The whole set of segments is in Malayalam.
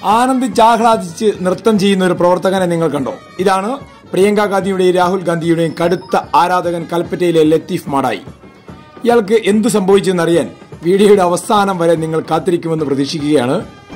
ആനന്ദിച്ച് ആഹ്ലാദിച്ച് നൃത്തം ചെയ്യുന്ന ഒരു പ്രവർത്തകനെ നിങ്ങൾ കണ്ടോ ഇതാണ് പ്രിയങ്ക ഗാന്ധിയുടെയും രാഹുൽ ഗാന്ധിയുടെയും കടുത്ത ആരാധകൻ കൽപ്പറ്റയിലെ ലത്തീഫ് മാടായി ഇയാൾക്ക് എന്തു സംഭവിച്ചെന്നറിയാൻ വീഡിയോയുടെ അവസാനം വരെ നിങ്ങൾ കാത്തിരിക്കുമെന്ന് പ്രതീക്ഷിക്കുകയാണ്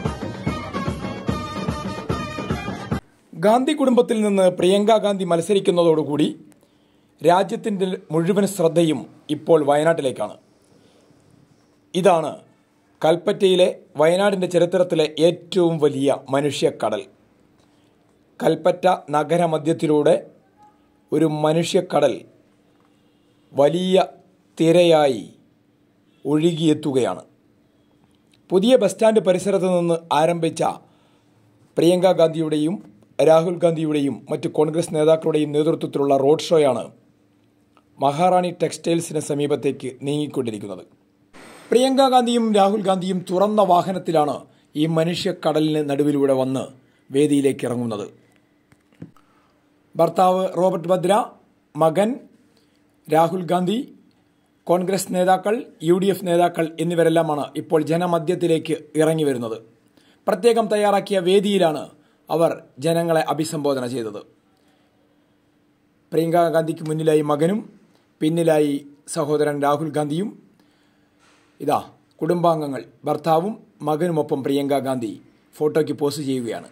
ഗാന്ധി കുടുംബത്തിൽ നിന്ന് പ്രിയങ്ക ഗാന്ധി മത്സരിക്കുന്നതോടുകൂടി രാജ്യത്തിന്റെ മുഴുവൻ ശ്രദ്ധയും ഇപ്പോൾ വയനാട്ടിലേക്കാണ് ഇതാണ് കൽപ്പറ്റയിലെ വയനാടിന്റെ ചരിത്രത്തിലെ ഏറ്റവും വലിയ മനുഷ്യക്കടൽ കൽപ്പറ്റ നഗരമധ്യത്തിലൂടെ ഒരു മനുഷ്യക്കടൽ വലിയ തിരയായി ഒഴുകിയെത്തുകയാണ് പുതിയ ബസ് സ്റ്റാൻഡ് പരിസരത്ത് നിന്ന് ആരംഭിച്ച പ്രിയങ്ക ഗാന്ധിയുടെയും രാഹുൽ ഗാന്ധിയുടെയും മറ്റ് കോൺഗ്രസ് നേതാക്കളുടെയും നേതൃത്വത്തിലുള്ള റോഡ് ഷോയാണ് മഹാറാണി ടെക്സ്റ്റൈൽസിന് സമീപത്തേക്ക് നീങ്ങിക്കൊണ്ടിരിക്കുന്നത് പ്രിയങ്ക ഗാന്ധിയും രാഹുൽ ഗാന്ധിയും തുറന്ന വാഹനത്തിലാണ് ഈ മനുഷ്യക്കടലിന് നടുവിലൂടെ വന്ന് വേദിയിലേക്ക് ഇറങ്ങുന്നത് ഭർത്താവ് റോബർട്ട് ഭദ്ര മകൻ രാഹുൽ ഗാന്ധി കോൺഗ്രസ് നേതാക്കൾ യു ഡി എഫ് നേതാക്കൾ എന്നിവരെല്ലാമാണ് ഇപ്പോൾ ജനമധ്യത്തിലേക്ക് ഇറങ്ങി വരുന്നത് പ്രത്യേകം തയ്യാറാക്കിയ വേദിയിലാണ് അവർ ജനങ്ങളെ അഭിസംബോധന ചെയ്തത് പ്രിയങ്ക ഗാന്ധിക്ക് മുന്നിലായി മകനും പിന്നിലായി സഹോദരൻ രാഹുൽ ഗാന്ധിയും ഇതാ കുടുംബാംഗങ്ങൾ ഭർത്താവും മകനുമൊപ്പം പ്രിയങ്ക ഗാന്ധി ഫോട്ടോയ്ക്ക് പോസ്റ്റ് ചെയ്യുകയാണ്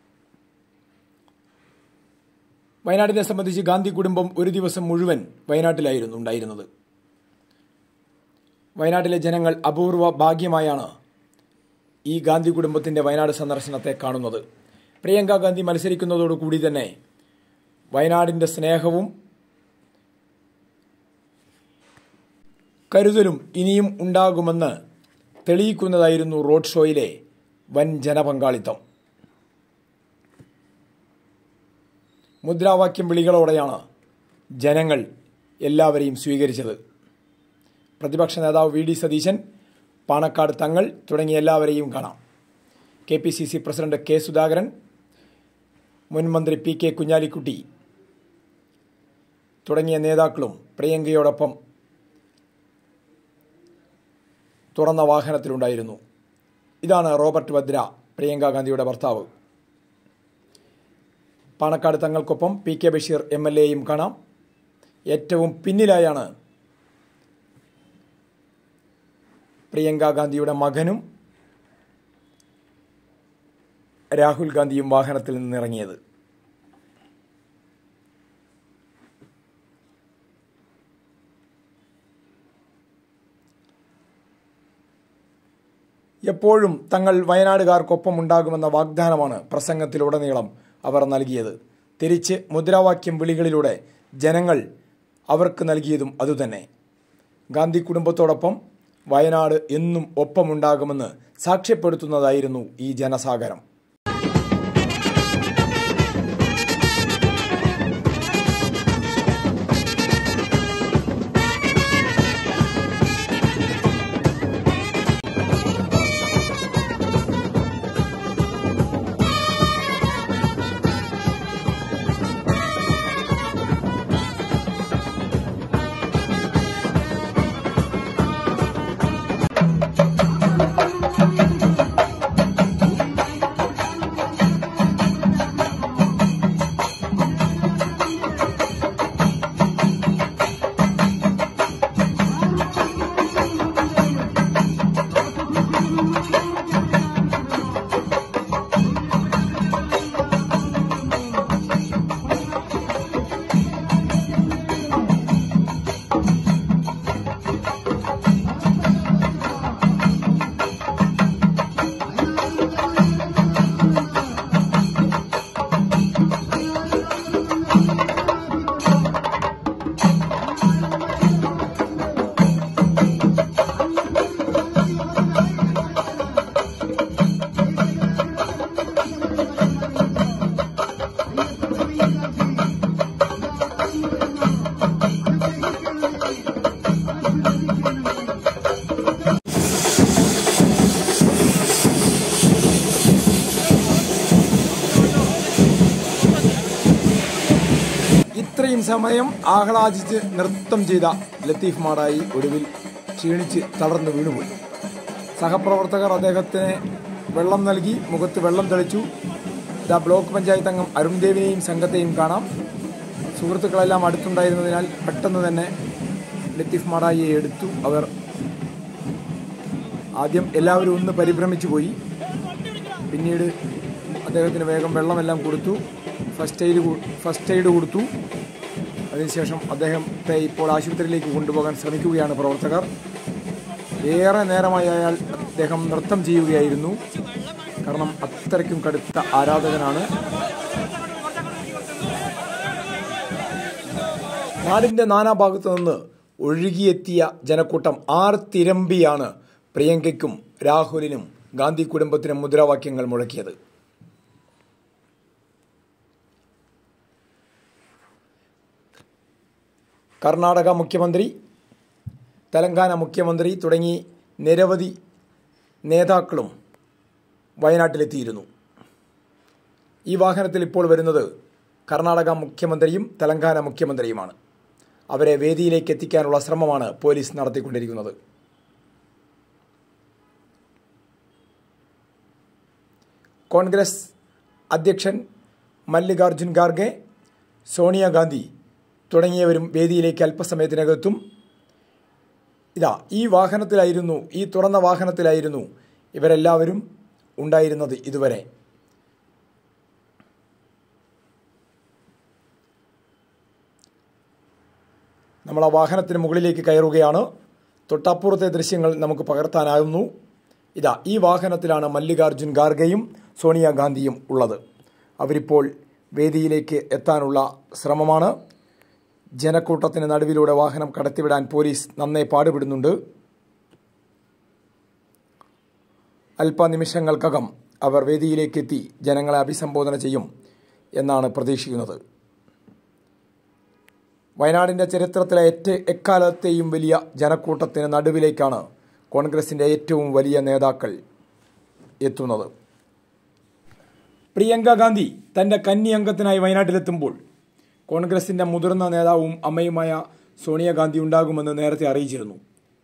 വയനാടിനെ സംബന്ധിച്ച് ഗാന്ധി കുടുംബം ഒരു ദിവസം മുഴുവൻ വയനാട്ടിലായിരുന്നു ഉണ്ടായിരുന്നത് വയനാട്ടിലെ ജനങ്ങൾ അപൂർവ ഭാഗ്യമായാണ് ഈ ഗാന്ധി കുടുംബത്തിന്റെ വയനാട് സന്ദർശനത്തെ കാണുന്നത് പ്രിയങ്ക ഗാന്ധി മത്സരിക്കുന്നതോടുകൂടി തന്നെ വയനാടിന്റെ സ്നേഹവും കരുതലും ഇനിയും ഉണ്ടാകുമെന്ന് തെളിയിക്കുന്നതായിരുന്നു റോഡ് ഷോയിലെ വൻ ജനപങ്കാളിത്തം മുദ്രാവാക്യം വിളികളോടെയാണ് ജനങ്ങൾ എല്ലാവരെയും സ്വീകരിച്ചത് പ്രതിപക്ഷ നേതാവ് വി ഡി സതീശൻ പാണക്കാട് തങ്ങൾ തുടങ്ങിയ എല്ലാവരെയും കാണാം K P C C president K Sudhakaran മുൻ മന്ത്രി പി കെ കുഞ്ഞാലിക്കുട്ടി തുടങ്ങിയ നേതാക്കളും പ്രിയങ്കയോടൊപ്പം തുറന്ന വാഹനത്തിലുണ്ടായിരുന്നു ഇതാണ് റോബർട്ട് ഭദ്ര പ്രിയങ്ക ഗാന്ധിയുടെ ഭർത്താവ് പാണക്കാട് തങ്ങൾക്കൊപ്പം P K Basheer M L എയും കാണാം ഏറ്റവും പിന്നിലായാണ് പ്രിയങ്ക ഗാന്ധിയുടെ മകനും രാഹുൽ ഗാന്ധിയും വാഹനത്തിൽ നിന്നിറങ്ങിയത് എപ്പോഴും തങ്ങൾ വയനാടുകാർക്കൊപ്പം ഉണ്ടാകുമെന്ന വാഗ്ദാനമാണ് പ്രസംഗത്തിലുടനീളം അവർ നൽകിയത് തിരിച്ച് മുദ്രാവാക്യം വിളികളിലൂടെ ജനങ്ങൾ അവർക്ക് നൽകിയതും അതുതന്നെ ഗാന്ധി കുടുംബത്തോടൊപ്പം വയനാട് എന്നും ഒപ്പമുണ്ടാകുമെന്ന് സാക്ഷ്യപ്പെടുത്തുന്നതായിരുന്നു ഈ ജനസാഗരം ഇത്രയും സമയം ആഹ്ലാദിച്ച് നൃത്തം ചെയ്ത ലത്തീഫ് മാടായി ഒടുവിൽ ക്ഷീണിച്ച് തളർന്നു വീണുപോയി സഹപ്രവർത്തകർ അദ്ദേഹത്തിനെ വെള്ളം നൽകി മുഖത്ത് വെള്ളം തെളിച്ചു ഇതാ ബ്ലോക്ക് പഞ്ചായത്ത് അംഗം അരുൺ ദേവിനെയും സംഘത്തെയും കാണാം സുഹൃത്തുക്കളെല്ലാം അടുത്തുണ്ടായിരുന്നതിനാൽ പെട്ടെന്ന് തന്നെ ലത്തീഫ് മാടായിയെ എടുത്തു അവർ ആദ്യം എല്ലാവരും ഒന്ന് പരിഭ്രമിച്ചു പോയി പിന്നീട് അദ്ദേഹത്തിന് വേഗം വെള്ളമെല്ലാം കൊടുത്തു ഫസ്റ്റ് എയ്ഡ് കൊ- ഫസ്റ്റ് എയ്ഡ് കൊടുത്തു അതിനുശേഷം അദ്ദേഹത്തെ ഇപ്പോൾ ആശുപത്രിയിലേക്ക് കൊണ്ടുപോകാൻ ശ്രമിക്കുകയാണ് പ്രവർത്തകർ ഏറെ നേരമായി അയാൾ അദ്ദേഹം നൃത്തം ചെയ്യുകയായിരുന്നു കാരണം അത്രയ്ക്കും കടുത്ത ആരാധകനാണ് നാടിന്റെ നാനാഭാഗത്തു നിന്ന് ഒഴുകിയെത്തിയ ജനക്കൂട്ടം ആർത്തിരമ്പിയാണ് പ്രിയങ്കയ്ക്കും രാഹുലിനും ഗാന്ധി കുടുംബത്തിനും മുദ്രാവാക്യങ്ങൾ മുഴക്കിയത് കർണാടക മുഖ്യമന്ത്രി തെലങ്കാന മുഖ്യമന്ത്രി തുടങ്ങി നിരവധി നേതാക്കളും വയനാട്ടിലെത്തിയിരുന്നു ഈ വാഹനത്തിൽ ഇപ്പോൾ വരുന്നത് കർണാടക മുഖ്യമന്ത്രിയും തെലങ്കാന മുഖ്യമന്ത്രിയുമാണ് അവരെ വേദിയിലേക്ക് എത്തിക്കാനുള്ള ശ്രമമാണ് പോലീസ് നടത്തിക്കൊണ്ടിരിക്കുന്നത് കോൺഗ്രസ് അധ്യക്ഷൻ മല്ലികാർജുൻ ഖാർഗെ സോണിയാഗാന്ധി തുടങ്ങിയവരും വേദിയിലേക്ക് അല്പസമയത്തിനകത്തും ഇതാ ഈ വാഹനത്തിലായിരുന്നു ഈ തുറന്ന വാഹനത്തിലായിരുന്നു ഇവരെല്ലാവരും ഉണ്ടായിരുന്നത് ഇതുവരെ നമ്മൾ ആ വാഹനത്തിന് മുകളിലേക്ക് കയറുകയാണ് തൊട്ടപ്പുറത്തെ ദൃശ്യങ്ങൾ നമുക്ക് പകർത്താനാകുന്നു ഇതാ ഈ വാഹനത്തിലാണ് മല്ലികാർജുൻ ഖാർഗെയും സോണിയാഗാന്ധിയും ഉള്ളത് അവരിപ്പോൾ വേദിയിലേക്ക് എത്താനുള്ള ശ്രമമാണ് ജനക്കൂട്ടത്തിന് നടുവിലൂടെ വാഹനം കടത്തിവിടാൻ പോലീസ് നന്നേ പാടുപെടുന്നുണ്ട് അല്പനിമിഷങ്ങൾക്കകം അവർ വേദിയിലേക്കെത്തി ജനങ്ങളെ അഭിസംബോധന ചെയ്യും എന്നാണ് പ്രതീക്ഷിക്കുന്നത് വയനാടിന്റെ ചരിത്രത്തിലെ ഏറ്റ എക്കാലത്തെയും വലിയ ജനക്കൂട്ടത്തിന് നടുവിലേക്കാണ് കോൺഗ്രസിന്റെ ഏറ്റവും വലിയ നേതാക്കൾ എത്തുന്നത് പ്രിയങ്ക ഗാന്ധി തന്റെ കന്നി അംഗത്തിനായി വയനാട്ടിലെത്തുമ്പോൾ കോൺഗ്രസിന്റെ മുതിർന്ന നേതാവും അമ്മയുമായ സോണിയാഗാന്ധി ഉണ്ടാകുമെന്ന് നേരത്തെ അറിയിച്ചിരുന്നു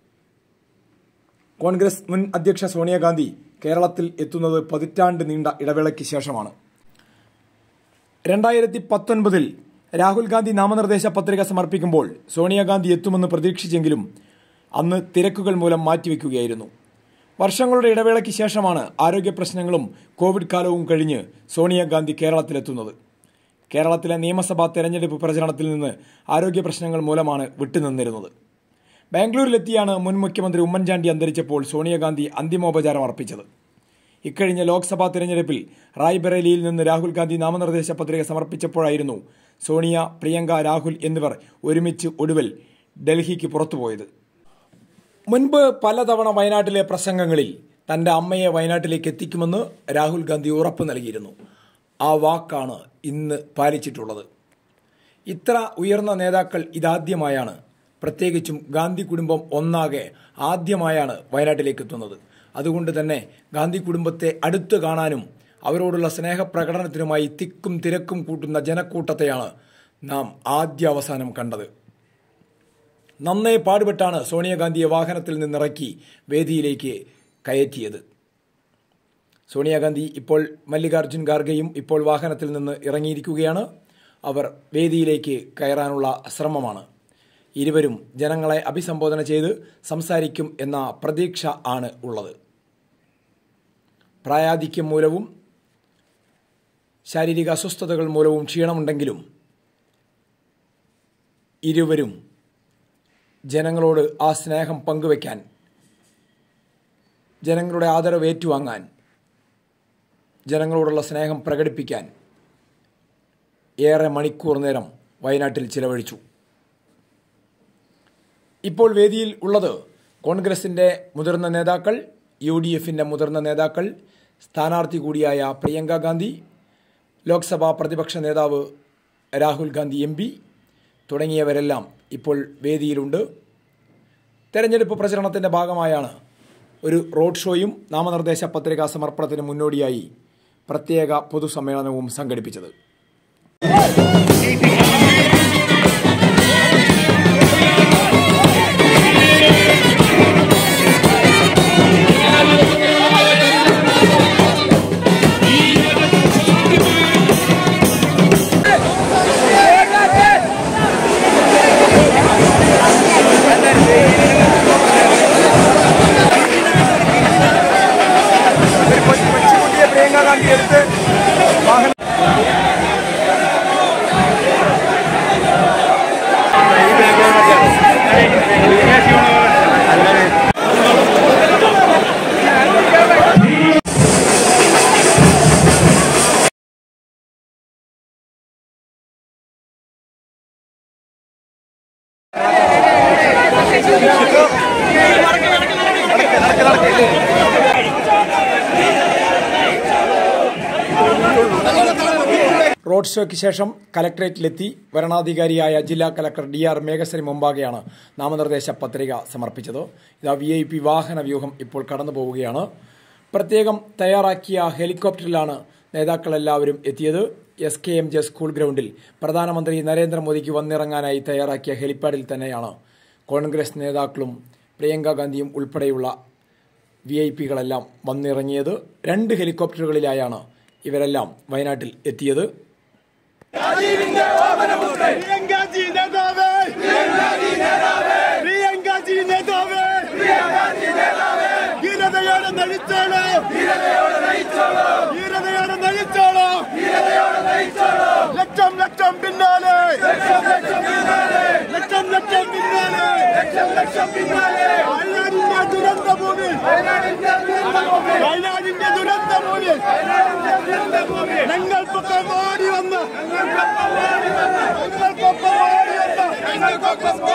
കോൺഗ്രസ് മുൻ അധ്യക്ഷ സോണിയാഗാന്ധി കേരളത്തിൽ എത്തുന്നത് പതിറ്റാണ്ട് നീണ്ട ഇടവേളയ്ക്ക് ശേഷമാണ് രണ്ടായിരത്തി പത്തൊൻപതിൽ രാഹുൽ ഗാന്ധി നാമനിർദ്ദേശ പത്രിക സമർപ്പിക്കുമ്പോൾ സോണിയാഗാന്ധി എത്തുമെന്ന് പ്രതീക്ഷിച്ചെങ്കിലും അന്ന് തിരക്കുകൾ മൂലം മാറ്റിവെക്കുകയായിരുന്നു വർഷങ്ങളുടെ ഇടവേളയ്ക്ക് ശേഷമാണ് ആരോഗ്യ പ്രശ്നങ്ങളും കോവിഡ് കാലവും കഴിഞ്ഞ് സോണിയാഗാന്ധി കേരളത്തിലെത്തുന്നത് കേരളത്തിലെ നിയമസഭാ തെരഞ്ഞെടുപ്പ് പ്രചരണത്തിൽ നിന്ന് ആരോഗ്യ പ്രശ്നങ്ങൾ മൂലമാണ് വിട്ടുനിന്നിരുന്നത് ബാംഗ്ലൂരിലെത്തിയാണ് മുൻ മുഖ്യമന്ത്രി ഉമ്മൻചാണ്ടി അന്തരിച്ചപ്പോൾ സോണിയാഗാന്ധി അന്തിമോപചാരം അർപ്പിച്ചത് ഇക്കഴിഞ്ഞ ലോക്സഭാ തെരഞ്ഞെടുപ്പിൽ റായ്ബറേലിയിൽ നിന്ന് രാഹുൽ ഗാന്ധി നാമനിർദ്ദേശ പത്രിക സമർപ്പിച്ചപ്പോഴായിരുന്നു സോണിയ പ്രിയങ്ക രാഹുൽ എന്നിവർ ഒരുമിച്ച് ഒടുവിൽ ഡൽഹിക്ക് പുറത്തുപോയത് മുൻപ് പലതവണ വയനാട്ടിലെ പ്രസംഗങ്ങളിൽ തന്റെ അമ്മയെ വയനാട്ടിലേക്ക് എത്തിക്കുമെന്ന് രാഹുൽ ഗാന്ധി ഉറപ്പ് നൽകിയിരുന്നു ആ വാക്കാണ് ഇന്ന് പാലിച്ചിട്ടുള്ളത് ഇത്ര ഉയർന്ന നേതാക്കൾ ഇതാദ്യമായാണ് പ്രത്യേകിച്ചും ഗാന്ധി കുടുംബം ഒന്നാകെ ആദ്യമായാണ് വയനാട്ടിലേക്ക് എത്തുന്നത് അതുകൊണ്ട് തന്നെ ഗാന്ധി കുടുംബത്തെ അടുത്ത് കാണാനും അവരോടുള്ള സ്നേഹപ്രകടനത്തിനുമായി തിക്കും തിരക്കും കൂട്ടുന്ന ജനക്കൂട്ടത്തെയാണ് നാം ആദ്യ അവസാനം കണ്ടത് നന്നേ പാടുപെട്ടാണ് സോണിയാഗാന്ധിയെ വാഹനത്തിൽ നിന്നിറക്കി വേദിയിലേക്ക് കയറ്റിയത് സോണിയാഗാന്ധി ഇപ്പോൾ മല്ലികാർജുൻ ഖാർഗെയും ഇപ്പോൾ വാഹനത്തിൽ നിന്ന് ഇറങ്ങിയിരിക്കുകയാണ് അവർ വേദിയിലേക്ക് കയറാനുള്ള ശ്രമമാണ് ഇരുവരും ജനങ്ങളെ അഭിസംബോധന ചെയ്ത് സംസാരിക്കും എന്ന പ്രതീക്ഷ ആണ് ഉള്ളത് പ്രായാധിക്യം മൂലവും ശാരീരിക അസ്വസ്ഥതകൾ മൂലവും ക്ഷീണമുണ്ടെങ്കിലും ഇരുവരും ജനങ്ങളോട് ആ സ്നേഹം പങ്കുവയ്ക്കാൻ ജനങ്ങളുടെ ആദരവ് ഏറ്റുവാങ്ങാൻ ജനങ്ങളോടുള്ള സ്നേഹം പ്രകടിപ്പിക്കാൻ ഏറെ മണിക്കൂർ നേരം വയനാട്ടിൽ ചിലവഴിച്ചു ഇപ്പോൾ വേദിയിൽ ഉള്ളത് കോൺഗ്രസിന്റെ മുതിർന്ന നേതാക്കൾ യു ഡി എഫിന്റെ മുതിർന്ന നേതാക്കൾ സ്ഥാനാർത്ഥി കൂടിയായ പ്രിയങ്ക ഗാന്ധി ലോക്സഭാ പ്രതിപക്ഷ നേതാവ് രാഹുൽ ഗാന്ധി എം പി തുടങ്ങിയവരെല്ലാം ഇപ്പോൾ വേദിയിലുണ്ട് തെരഞ്ഞെടുപ്പ് പ്രചരണത്തിന്റെ ഭാഗമായാണ് ഒരു റോഡ് ഷോയും നാമനിർദ്ദേശ പത്രികാ സമർപ്പണത്തിന് മുന്നോടിയായി പ്രത്യേക പൊതുസമ്മേളനവും സംഘടിപ്പിച്ചത് റോഡ് ഷോയ്ക്ക് ശേഷം കലക്ടറേറ്റിലെത്തി വരണാധികാരിയായ ജില്ലാ കലക്ടർ ഡി ആർ മേഘശ്രീ മുമ്പാകെയാണ് നാമനിർദ്ദേശ പത്രിക സമർപ്പിച്ചത് ഇതാ വി ഐ പി വാഹന വ്യൂഹം ഇപ്പോൾ കടന്നു പോവുകയാണ് പ്രത്യേകം തയ്യാറാക്കിയ ഹെലികോപ്റ്ററിലാണ് നേതാക്കളെല്ലാവരും എത്തിയത് S K M J school ഗ്രൗണ്ടിൽ പ്രധാനമന്ത്രി നരേന്ദ്രമോദിക്ക് വന്നിറങ്ങാനായി തയ്യാറാക്കിയ ഹെലിപ്പാഡിൽ തന്നെയാണ് കോൺഗ്രസ് നേതാക്കളും പ്രിയങ്ക ഗാന്ധിയും ഉൾപ്പെടെയുള്ള വി ഐ പികളെല്ലാം വന്നിറങ്ങിയത് രണ്ട് ഹെലികോപ്റ്ററുകളിലായാണ് ഇവരെല്ലാം വയനാട്ടിൽ എത്തിയത് പ്രിയങ്കാജി നേതാവേ പ്രിയങ്കാജി നേതാവേ ധീരതയോടെ നയിച്ചോളൂ ധീരതയോടെ നയിച്ചോളൂ ലക്ഷം ലക്ഷം പിന്നാലെ ലക്ഷം ലക്ഷം പിന്നാലെ വയനാടിന്റെ ദുരന്ത ഭൂമി വയനാടിന്റെ ദുരന്ത ഭൂമി ഞങ്ങൾക്കൊക്കെ ഓടി വന്ന് ഞങ്ങൾക്കൊപ്പം ഓടി വന്ന് ഞങ്ങൾക്കൊപ്പം